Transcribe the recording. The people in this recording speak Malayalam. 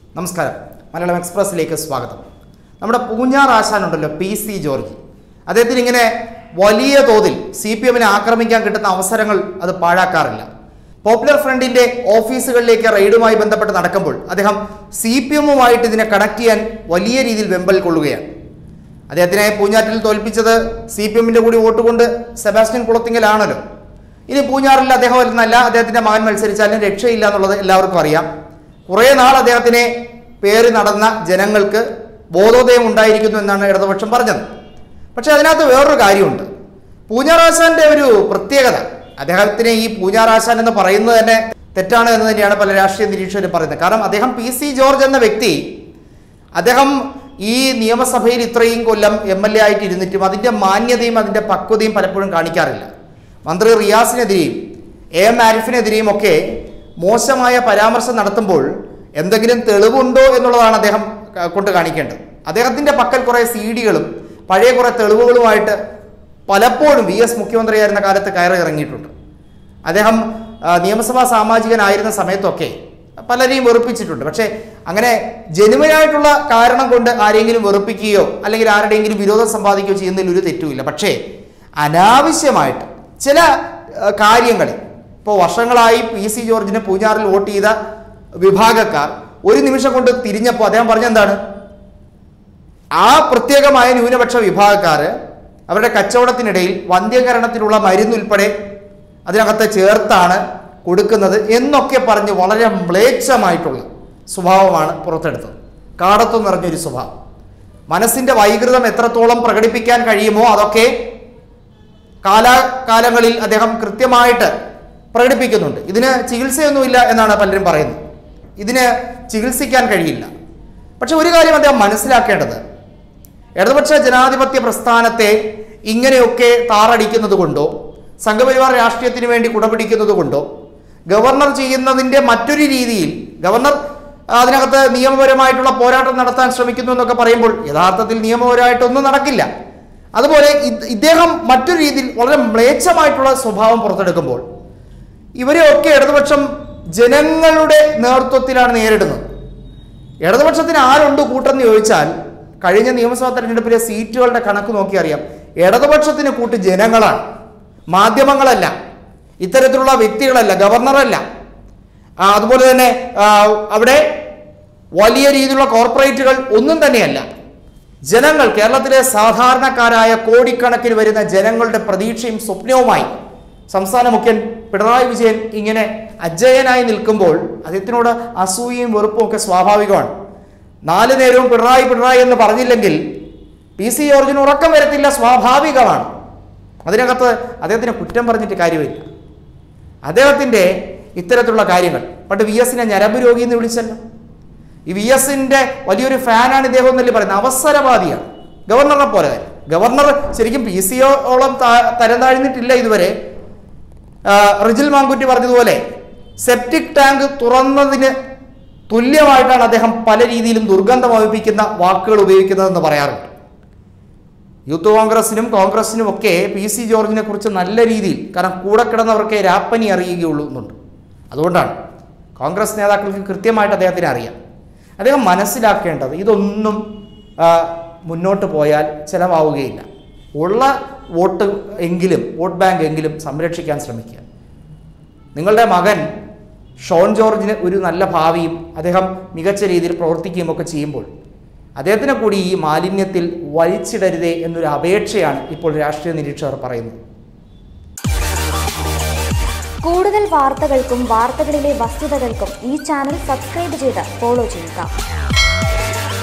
നമസ്കാരം മലയാളം എക്സ്പ്രസ്സിലേക്ക് സ്വാഗതം നമ്മുടെ പൂഞ്ഞാർ ആശാനുണ്ടല്ലോ പി സി ജോർജ് അദ്ദേഹത്തിന് ഇങ്ങനെ വലിയ തോതിൽ സി പി എമ്മിനെ ആക്രമിക്കാൻ കിട്ടുന്ന അവസരങ്ങൾ അത് പാഴാക്കാറില്ല പോപ്പുലർ ഫ്രണ്ടിന്റെ ഓഫീസുകളിലേക്ക് റെയ്ഡുമായി ബന്ധപ്പെട്ട് നടക്കുമ്പോൾ അദ്ദേഹം സി പി എമ്മുമായിട്ട് ഇതിനെ കണക്ട് ചെയ്യാൻ വലിയ രീതിയിൽ വെമ്പൽ കൊള്ളുകയാണ് അദ്ദേഹത്തിനെ പൂഞ്ഞാറ്റിൽ തോൽപ്പിച്ചത് സി പി എമ്മിന്റെ കൂടി വോട്ട് കൊണ്ട് സെബാസ്റ്റ്യൻ കുളത്തിങ്കലാണല്ലോ ഇനി പൂഞ്ഞാറിൽ അദ്ദേഹം വരുന്നല്ല അദ്ദേഹത്തിന്റെ മകൻ മത്സരിച്ചാലും രക്ഷയില്ല എന്നുള്ളത് എല്ലാവർക്കും അറിയാം കുറേ നാൾ അദ്ദേഹത്തിനെ പേറി നടന്ന ജനങ്ങൾക്ക് ബോധോദയം ഉണ്ടായിരിക്കുന്നു എന്നാണ് ഇടതുപക്ഷം പറഞ്ഞത് പക്ഷെ അതിനകത്ത് വേറൊരു കാര്യമുണ്ട് പൂഞ്ഞാറാശാന്റെ ഒരു പ്രത്യേകത അദ്ദേഹത്തിനെ ഈ പൂഞ്ഞാറാശാൻ എന്ന് പറയുന്നത് തന്നെ തെറ്റാണ് എന്ന് തന്നെയാണ് പല രാഷ്ട്രീയ നിരീക്ഷകരും പറയുന്നത് കാരണം അദ്ദേഹം പി സി ജോർജ് എന്ന വ്യക്തി അദ്ദേഹം ഈ നിയമസഭയിൽ ഇത്രയും കൊല്ലം എം എൽ എ ആയിട്ട് ഇരുന്നിട്ടും അതിൻ്റെ മാന്യതയും അതിൻ്റെ പക്വതയും പലപ്പോഴും കാണിക്കാറില്ല മന്ത്രി റിയാസിനെതിരെയും എ എം ആരിഫിനെതിരെയും ഒക്കെ മോശമായ പരാമർശം നടത്തുമ്പോൾ എന്തെങ്കിലും തെളിവുണ്ടോ എന്നുള്ളതാണ് അദ്ദേഹം ക- കൊണ്ട് കാണിക്കേണ്ടത് അദ്ദേഹത്തിൻ്റെ പക്കൽ കുറേ സി ഡികളും പഴയ കുറേ തെളിവുകളുമായിട്ട് പലപ്പോഴും വി എസ് മുഖ്യമന്ത്രിയായിരുന്ന കാലത്ത് കയറി ഇറങ്ങിയിട്ടുണ്ട് അദ്ദേഹം ആ, നിയമസഭാ സാമാജികനായിരുന്ന സമയത്തൊക്കെ പലരെയും വെറുപ്പിച്ചിട്ടുണ്ട് പക്ഷേ അങ്ങനെ ജനുവനായിട്ടുള്ള കാരണം കൊണ്ട് ആരെങ്കിലും വെറുപ്പിക്കുകയോ അല്ലെങ്കിൽ ആരുടെയെങ്കിലും വിരോധം സമ്പാദിക്കുകയോ ചെയ്യുന്നതിൽ ഒരു തെറ്റുമില്ല പക്ഷേ അനാവശ്യമായിട്ട് ചില ആ, കാര്യങ്ങളിൽ ഇപ്പോൾ വർഷങ്ങളായി പി സി ജോർജിന് പൂഞ്ഞാറിൽ വോട്ട് ചെയ്ത വിഭാഗക്കാർ ഒരു നിമിഷം കൊണ്ട് തിരിഞ്ഞപ്പോൾ അദ്ദേഹം പറഞ്ഞെന്താണ് ആ പ്രത്യേകമായ ന്യൂനപക്ഷ വിഭാഗക്കാർ അവരുടെ കച്ചവടത്തിനിടയിൽ വന്ധ്യകരണത്തിനുള്ള മരുന്നുൾപ്പെടെ അതിനകത്ത് ചേർത്താണ് കൊടുക്കുന്നത് എന്നൊക്കെ പറഞ്ഞ് വളരെ മ്ലേച്ഛമായിട്ടുള്ള സ്വഭാവമാണ് പുറത്തെടുത്തത് കാടത്വം നിറഞ്ഞൊരു സ്വഭാവം മനസ്സിൻ്റെ വൈകൃതം എത്രത്തോളം പ്രകടിപ്പിക്കാൻ കഴിയുമോ അതൊക്കെ കാലാകാലങ്ങളിൽ അദ്ദേഹം കൃത്യമായിട്ട് പ്രകടിപ്പിക്കുന്നുണ്ട് ഇതിന് ചികിത്സയൊന്നുമില്ല എന്നാണ് പലരും പറയുന്നത് ഇതിന് ചികിത്സിക്കാൻ കഴിയില്ല പക്ഷെ ഒരു കാര്യം അദ്ദേഹം മനസ്സിലാക്കേണ്ടത് ഇടതുപക്ഷ ജനാധിപത്യ പ്രസ്ഥാനത്തെ ഇങ്ങനെയൊക്കെ താറടിക്കുന്നത് കൊണ്ടോ സംഘപരിവാർ രാഷ്ട്രീയത്തിന് വേണ്ടി കുടപിടിക്കുന്നത് കൊണ്ടോ ഗവർണർ ചെയ്യുന്നതിൻ്റെ മറ്റൊരു രീതിയിൽ ഗവർണർ അതിനകത്ത് നിയമപരമായിട്ടുള്ള പോരാട്ടം നടത്താൻ ശ്രമിക്കുന്നു എന്നൊക്കെ പറയുമ്പോൾ യഥാർത്ഥത്തിൽ നിയമപരമായിട്ടൊന്നും നടക്കില്ല അതുപോലെ ഇത് ഇദ്ദേഹം മറ്റൊരു രീതിയിൽ വളരെ മ്ലേച്ഛമായിട്ടുള്ള സ്വഭാവം പുറത്തെടുക്കുമ്പോൾ ഇവരെയൊക്കെ ഇടതുപക്ഷം ജനങ്ങളുടെ നേതൃത്വത്തിലാണ് നേരിടുന്നത് ഇടതുപക്ഷത്തിന് ആരുണ്ട് കൂട്ടെന്ന് ചോദിച്ചാൽ കഴിഞ്ഞ നിയമസഭാ തെരഞ്ഞെടുപ്പിലെ സീറ്റുകളുടെ കണക്ക് നോക്കി അറിയാം ഇടതുപക്ഷത്തിന് കൂട്ട് ജനങ്ങളാണ് മാധ്യമങ്ങളല്ല ഇത്തരത്തിലുള്ള വ്യക്തികളല്ല ഗവർണറല്ല ആ, അതുപോലെ തന്നെ ആ, അവിടെ വലിയ രീതിയിലുള്ള കോർപ്പറേറ്റുകൾ ഒന്നും തന്നെയല്ല ജനങ്ങൾ കേരളത്തിലെ സാധാരണക്കാരായ കോടിക്കണക്കിന് വരുന്ന ജനങ്ങളുടെ പ്രതീക്ഷയും സ്വപ്നവുമായി സംസ്ഥാന മുഖ്യൻ പിണറായി വിജയൻ ഇങ്ങനെ അജയനായി നിൽക്കുമ്പോൾ അദ്ദേഹത്തിനോട് അസൂയയും വെറുപ്പും ഒക്കെ സ്വാഭാവികമാണ് നാല് നേരവും പിണറായി പിണറായി എന്ന് പറഞ്ഞില്ലെങ്കിൽ പി സി ജോർജിന് ഉറക്കം വരത്തില്ല സ്വാഭാവികമാണ് അതിനകത്ത് അദ്ദേഹത്തിന് കുറ്റം പറഞ്ഞിട്ട് കാര്യമില്ല അദ്ദേഹത്തിൻ്റെ ഇത്തരത്തിലുള്ള കാര്യങ്ങൾ പണ്ട് വി എസിനെ ഞരമ്പ് രോഗി എന്ന് വിളിച്ചല്ലോ ഈ വി എസിന്റെ വലിയൊരു ഫാനാണ് ഇദ്ദേഹം എന്നല്ലേ പറയുന്നത് അവസരവാദിയാണ് ഗവർണറെ പോലെ തന്നെ ഗവർണർ ശരിക്കും പി സി ഓളം തരം താഴ്ന്നിട്ടില്ല ഇതുവരെ ആ, റിജിൽ മാങ്കുറ്റി പറഞ്ഞതുപോലെ സെപ്റ്റിക് ടാങ്ക് തുറന്നതിന് തുല്യമായിട്ടാണ് അദ്ദേഹം പല രീതിയിലും ദുർഗന്ധം വമിപ്പിക്കുന്ന വാക്കുകൾ ഉപയോഗിക്കുന്നതെന്ന് പറയാറുണ്ട് യൂത്ത് കോൺഗ്രസിനും കോൺഗ്രസിനും ഒക്കെ പി സി ജോർജിനെ കുറിച്ച് നല്ല രീതിയിൽ കാരണം കൂടെ കിടന്നവർക്ക് രാപ്പനി അറിയുകയുള്ളൂ എന്നുണ്ട് അതുകൊണ്ടാണ് കോൺഗ്രസ് നേതാക്കൾക്ക് കൃത്യമായിട്ട് അദ്ദേഹത്തിന് അറിയാം അദ്ദേഹം മനസ്സിലാക്കേണ്ടത് ഇതൊന്നും ആ, മുന്നോട്ട് പോയാൽ ചിലവാവുകയില്ല ഉള്ള വോട്ട് എങ്കിലും വോട്ട് ബാങ്ക് എങ്കിലും സംരക്ഷിക്കാൻ ശ്രമിക്കുക നിങ്ങളുടെ മകൻ ഷോൺ ജോർജിന് ഒരു നല്ല ഭാവിയും അദ്ദേഹം മികച്ച രീതിയിൽ പ്രവർത്തിക്കുകയും ഒക്കെ ചെയ്യുമ്പോൾ അദ്ദേഹത്തിനെ കൂടി ഈ മാലിന്യത്തിൽ വലിച്ചിടരുതേ എന്നൊരു അപേക്ഷയാണ് ഇപ്പോൾ രാഷ്ട്രീയ നിരീക്ഷകർ പറയുന്നത് കൂടുതൽ വാർത്തകൾക്കും വാർത്തകളിലെ വസ്തുതകൾക്കും ഈ ചാനൽ സബ്സ്ക്രൈബ് ചെയ്ത് ഫോളോ ചെയ്യുക